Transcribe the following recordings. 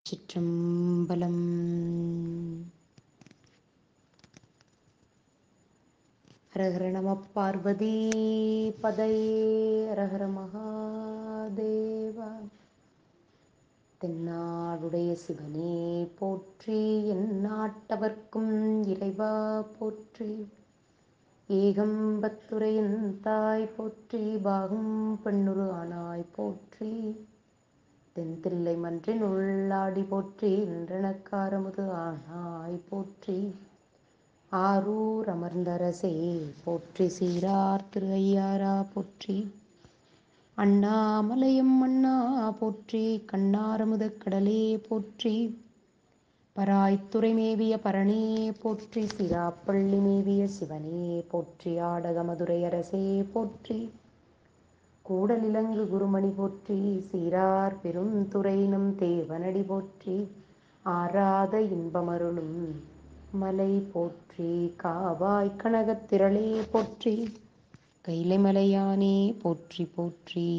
சிற்றம்பலம் ஹரஹர நம பார்வதி பதையே ஹரஹர மகாதேவா தென்னாடுடைய சிவனே போற்றி என் நாட்டவர்க்கும் இறைவா போற்றி ஏகம்பத்துரையின் தாய் போற்றி பாகும் பெண்ணுரு ஆனாய் போற்றி தென்தில்லை மன்றின் உள்ளாடி போற்றி இன்றனக்காரமுது ஆனாய் போற்றி ஆரூர் அமர்ந்தரசே போற்றி சீரார் திரு ஐயாரா போற்றி அண்ணாமலையும் அண்ணா போற்றி கண்ணாரமுத கடலே போற்றி பராய்த்துறை மேவிய பரணே போற்றி சிராப்பள்ளி மேவிய சிவனே போற்றி ஆடக மதுரை அரசே போற்றி கூடலிலங்கு குருமணி போற்றி சீரார் பெருந்துறை நம் தேவனடி போற்றி ஆராத இன்பமருளும் மலை போற்றி காவாய் கனகத்திரளே போற்றி கைலை மலையானே போற்றி போற்றி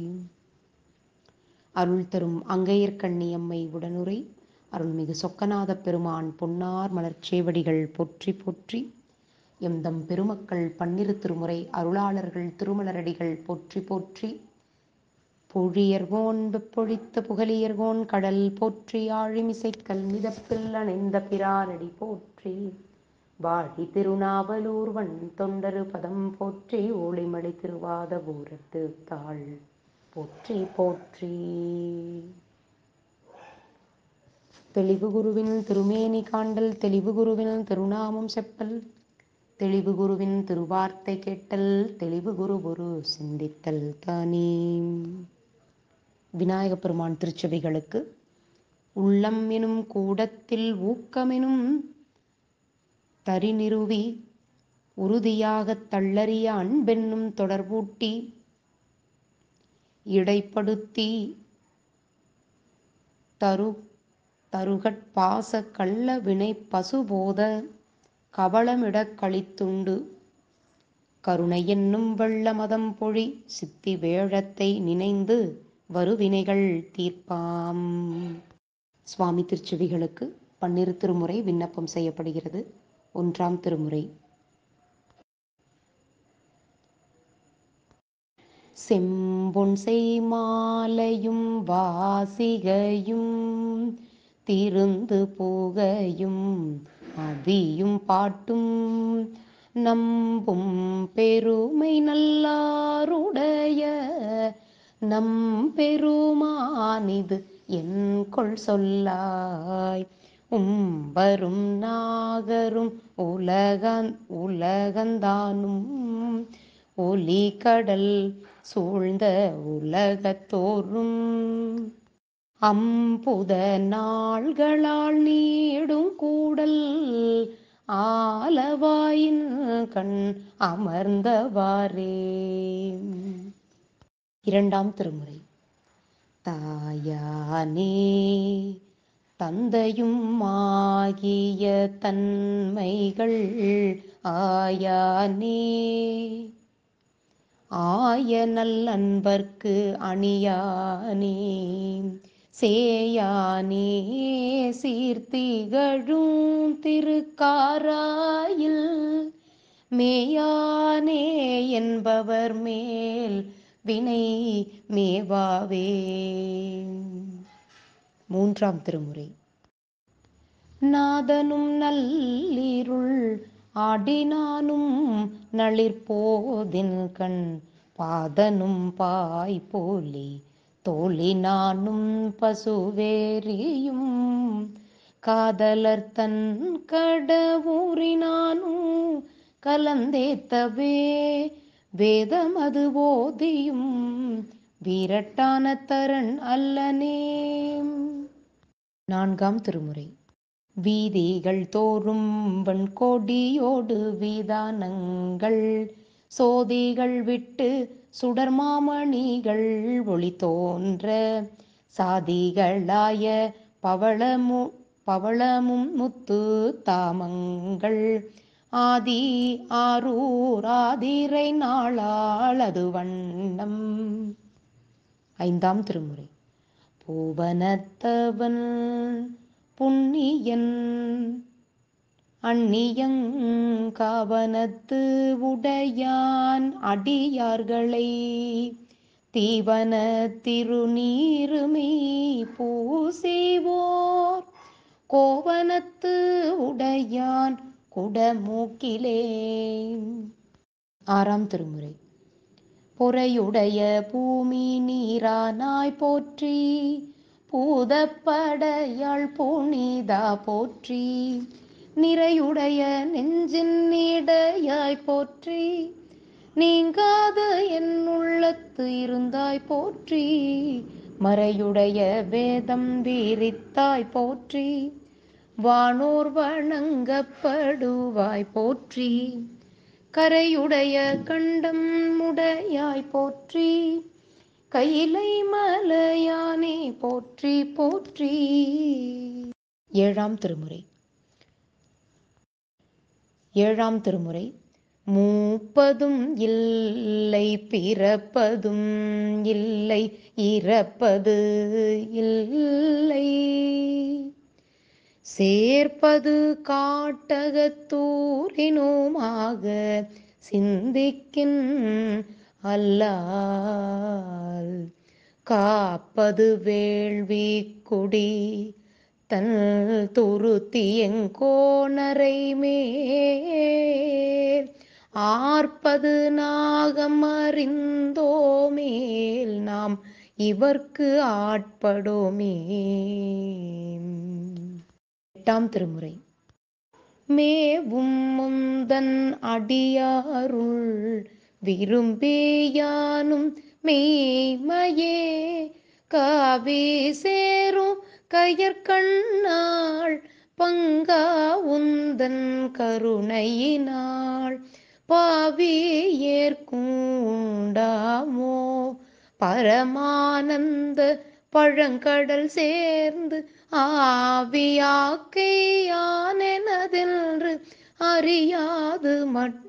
அருள் தரும் அங்கையர்கண்ணி அம்மை உடனுரை அருள்மிகு சொக்கநாத பெருமான் பொன்னார் மலர்ச்சேவடிகள் போற்றி போற்றி எம்தம் பெருமக்கள் பன்னிரு திருமுறை அருளாளர்கள் திருமலரடிகள் போற்றி போற்றி பொழியர்கோன் வெப்பொழித்த புகழியர்கோன் கடல் போற்றி ஆழிமிசைக்கல் மிதப்பில் அணைந்த பிரானடி போற்றி வாழி திருநாவலூர் வன் தொண்டரு பதம் போற்றி ஒளிமலை திருவாத பூரத்து தாள் போற்றி போற்றி தெளிவு குருவின் திருமேனி காண்டல் தெளிவு குருவின் திருநாமம் செப்பல் தெளிவு குருவின் திருவார்த்தை கேட்டல் தெளிவு குரு குரு சிந்தித்தல் தானே விநாயக பெருமான் திருச்செவிகளுக்கு உள்ளம் எனும் கூடத்தில் ஊக்கமெனும் தரி நிறுவி உறுதியாகத் தள்ளறிய அன்பென்னும் தொடர்பூட்டி இடைப்படுத்தி தரு தருகட்பாச கள்ள வினை பசுபோத கவளமிடக் கழித்துண்டு கருணை என்னும் வெள்ள மதம் பொழி சித்தி வேழத்தை நினைந்து வருவினைகள் தீர்ப்பாம் சுவாமி திருச்செவிகளுக்கு பன்னிரு திருமுறை விண்ணப்பம் செய்யப்படுகிறது ஒன்றாம் திருமுறை செம்பொன் செய்மாலையும் வாசிகையும் திருந்து புகையும் அவியும் பாட்டும் நம்பும் பெருமை நல்லாருடைய நம் பெருமானிது என் கொள் சொல்லாய் உம்பரும் நாகரும் உலகன் உலகந்தானும் ஒலி கடல் சூழ்ந்த உலகத்தோறும் அம்புத நாள்களால் நீடும் கூடல் ஆலவாயின் கண் அமர்ந்தவாறே இரண்டாம் திருமுறை தாயானே தந்தையும் ஆகிய தன்மைகள் ஆயானே ஆய நல்லன்பர்க்கு அணியானே சேயானே சீர்த்திகழும் திருக்காராயில் மேயானே என்பவர் மேல் வினை மேவாவே மூன்றாம் திருமுறை நாதனும் நல்லிருள் ஆடினானும் நளிர்போதின் கண் பாதனும் பாய் போலி தோழினானும் பசுவேரியும் காதலர் தன் கடவுரினானும் கலந்தேத்தவே வேதமது ஓதியும் வீரட்டான தரன் அல்லனே நான்காம் திருமுறை வீதிகள் தோறும் வன்கொடியோடு வீதானங்கள் சோதிகள் விட்டு சுடர் மாமணிகள் ஒளி தோன்ற சாதிகளாய பவளமு பவளமும் முத்து தாமங்கள் ஆதி ஆரூர் ஆதிரை நாளாளது வண்ணம் ஐந்தாம் திருமுறை பூவனத்தவன் புண்ணியன் அந்நியங்காவனத்து உடையான் அடியார்களை தீவன திருநீருமை பூசிவோர் கோவனத்து உடையான் குடமூக்கிலே ஆறாம் திருமுறை பொறையுடைய பூமி நீரானாய் போற்றி பூதப்படையாள் புனிதா போற்றி நிறையுடைய நெஞ்சின் நீடையாய் போற்றி நீங்காத என் உள்ளத்து இருந்தாய் போற்றி மறையுடைய வேதம் வீரித்தாய் போற்றி வானோர் வணங்கப்படுவாய் போற்றி கரையுடைய கண்டம் உடையாய் போற்றி கையிலை மலையானே போற்றி போற்றி ஏழாம் திருமுறை ஏழாம் திருமுறை மூப்பதும் இல்லை பிறப்பதும் இல்லை இறப்பது இல்லை சேர்ப்பது காட்டகத்தூரினுமாக சிந்திக்கின் அல்லால் காப்பது வேள்வி குடி தன் துருத்தி எங்கோணரை மேல் ஆர்ப்பது நாகம் அறிந்தோமேல் நாம் இவர்க்கு ஆட்படோமே எட்டாம் திருமுறை மேவும் முந்தன் அடியாருள் விரும்பியானும் மெய்மையே காவி சேரும் கயற்கண்ணாள் பங்கா உந்தன் கருணையினாள் பாவி ஏற்கூண்டாமோ பரமானந்த பழங்கடல் சேர்ந்து ஆவியாக்கையானெனதென்று அறியாது மட்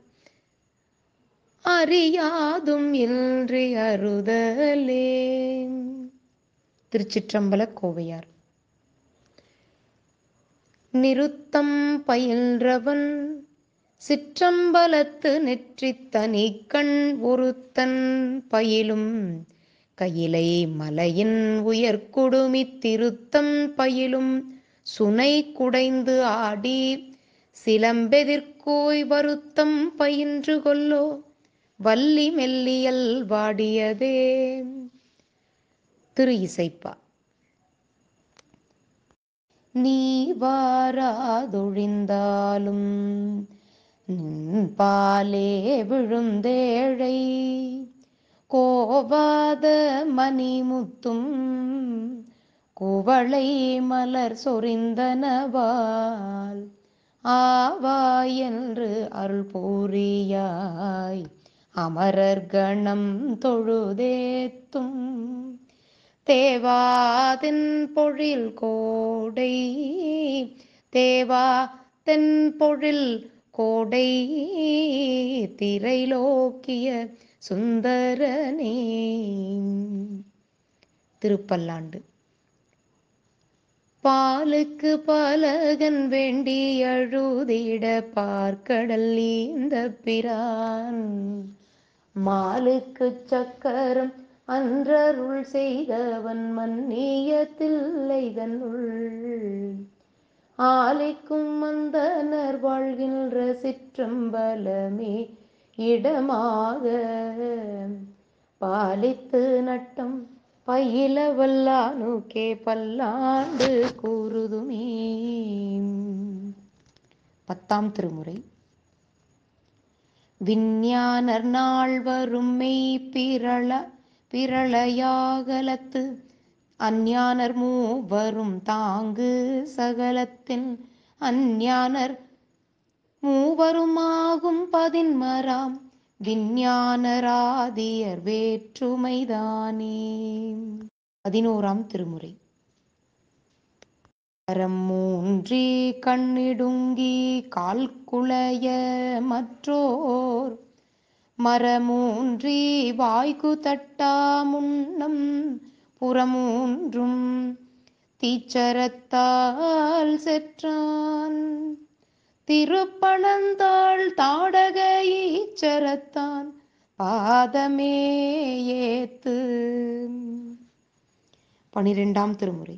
அறியாதும் இன்றி அறுதலே திருச்சிற்றம்பல கோவையார் நிருத்தம் பயின்றவன் சிற்றம்பலத்து நெற்றித் தனி கண் ஒருத்தன் பயிலும் கையிலை மலையின் உயர்குடுமி திருத்தம் பயிலும் சுனை குடைந்து ஆடி சிலம்பெதிர்கோய் வருத்தம் பயின்று கொல்லோ வள்ளி மெல்லியல் வாடியதே திரு இசைப்பா நீ வாராதொழிந்தாலும் நின் பாலே விழுந்தேழை கோவாத மணிமுத்தும் குவளை மலர் சொரிந்தனவால் ஆவாய் என்று அருள் பூரியாய் அமரர் கணம் தொழுதேத்தும் தேவாதின் பொழில் கோடை தேவா தென் பொழில் கோடை திரைலோக்கிய சுந்தரனே திருப்பல்லாண்டு பாலுக்கு பாலகன் வேண்டி அழுதிட பார்க்கடல் இந்த பிரான் மாலுக்கு சக்கரம் அன்றருள் செய்தவன் மன்னிய தில்லைதனுள் ஆலைக்கும் மந்தனர் வாழ்கின்ற சிற்றம்பலமே இடமாக பாலித்து நட்டம் பயில வல்லானுக்கே பல்லாண்டு கூறுதுமே பத்தாம் திருமுறை விஞ்ஞானர் நாள் வரும் மெய் பிறள பிறளையாகலத்து அஞ்ஞானர் மூவரும் தாங்கு சகலத்தின் அஞ்ஞானர் மூவருமாகும் பதின்மராம் விஞ்ஞானராதியர் வேற்றுமைதானே பதினோராம் திருமுறை கரம் மூன்றி கண்ணிடுங்கி கால் குளைய மற்றோர் மரமூன்றி வாய்கு தட்டா முன்னம் புறமூன்றும் தீச்சரத்தால் செற்றான் திருப்பணந்தாள் தாடக ஈச்சரத்தான் பாதமே ஏத்து பனிரெண்டாம் திருமுறை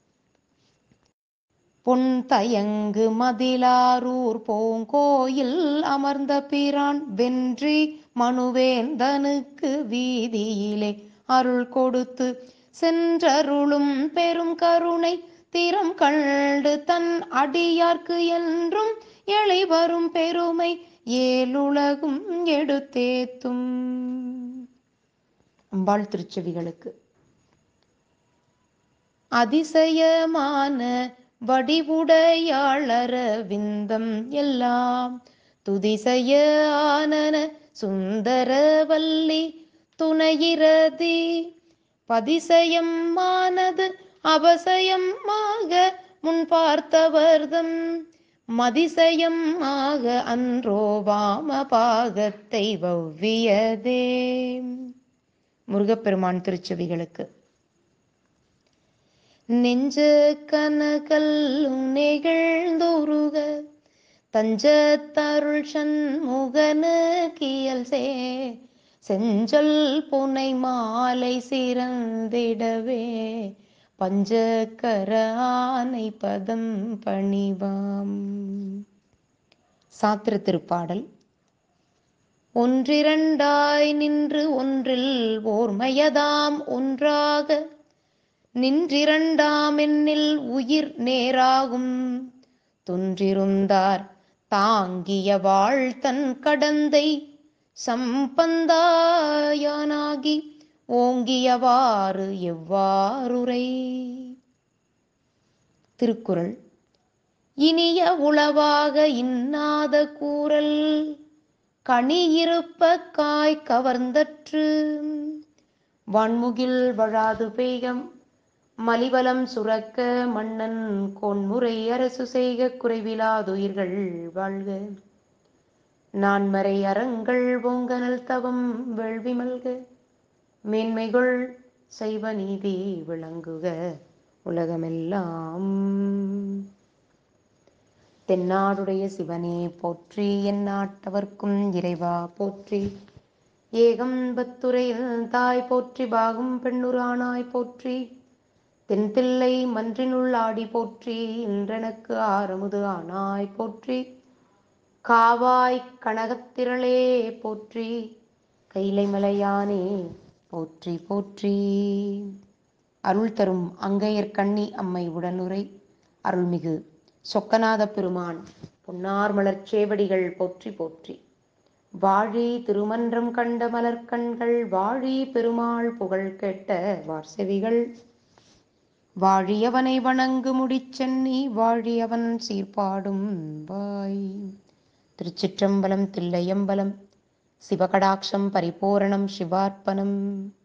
பொன் தயங்கு மதிலாரூர் பூங்கோயில் அமர்ந்த பிரான் வென்றி மனுவேந்தனுக்கு வீதியிலே அருள் கொடுத்து சென்றருளும் பெரும் கருணை திறம் கண்டு தன் அடியார்க்கு என்றும் எளை வரும் பெருமை ஏழுலகும் எடுத்தேத்தும் அம்பாள் திருச்செவிகளுக்கு அதிசயமான வடிவுடையாளர விந்தம் எல்லாம் துதிசய ஆனன சுந்தரவல்லி துணையிரதி பதிசயம் மானது அபசயமாக முன் பார்த்தவர்தம் மதிசயம் ஆக அன்றோ வாம பாகத்தை வவ்வியதே முருகப்பெருமான் திருச்செவிகளுக்கு நெஞ்ச கனகல்லும் நெகிழ்ந்துருக தஞ்சத்தருள் சண்முகன கியல் சே செஞ்சொல் புனை மாலை சிறந்திடவே பஞ்சக்கர ஆனை பதம் பணிவாம் சாத்திர திருப்பாடல் ஒன்றிரண்டாய் நின்று ஒன்றில் ஓர்மயதாம் ஒன்றாக நின்றிரண்டாமென்னில் உயிர் நேராகும் தொன்றிருந்தார் தாங்கிய வாழ்த்தன் கடந்தை சம்பந்தாயானாகி ஓங்கியவாறு எவ்வாறுரை திருக்குறள் இனிய உளவாக இன்னாத கூறல் கனி இருப்ப காய் கவர்ந்தற்று வான்முகில் வழாது பெய்கம் மலிவலம் சுரக்க மன்னன் கொன்முறை அரசு செய்க குறைவிலாதுயிர்கள் வாழ்க நான்மறை அறங்கள் பொங்கனல் தவம் வேள்வி மல்க மேன்மைகள் செய்வ நீதி விளங்குக உலகமெல்லாம் தென்னாடுடைய சிவனே போற்றி என் நாட்டவர்க்கும் இறைவா போற்றி ஏகம்பத்துரையில் தாய் போற்றி பாகும் பெண்ணுரானாய் போற்றி தென்பிள்ளை மன்றினுள் ஆடி போற்றி இன்றெனக்கு ஆரமுது ஆனாய் போற்றி காவாய் கனகத்திரளே போற்றி கைலை மலையானே போற்றி போற்றி அருள் தரும் அங்கையர் கண்ணி அம்மை உடனுரை அருள்மிகு சொக்கநாத பெருமான் பொன்னார் மலர்ச் சேவடிகள் போற்றி போற்றி வாழி திருமன்றம் கண்ட மலர்க்கண்கள் வாழி பெருமாள் புகழ் கேட்ட வார்செவிகள் வாழியவனை வணங்கு முடிச்சென்னி வாழியவன் சீர்பாடும் வாய் திருச்சிற்றம்பலம் தில்லையம்பலம் சிவகடாட்சம் பரிபூரணம் சிவார்ப்பணம்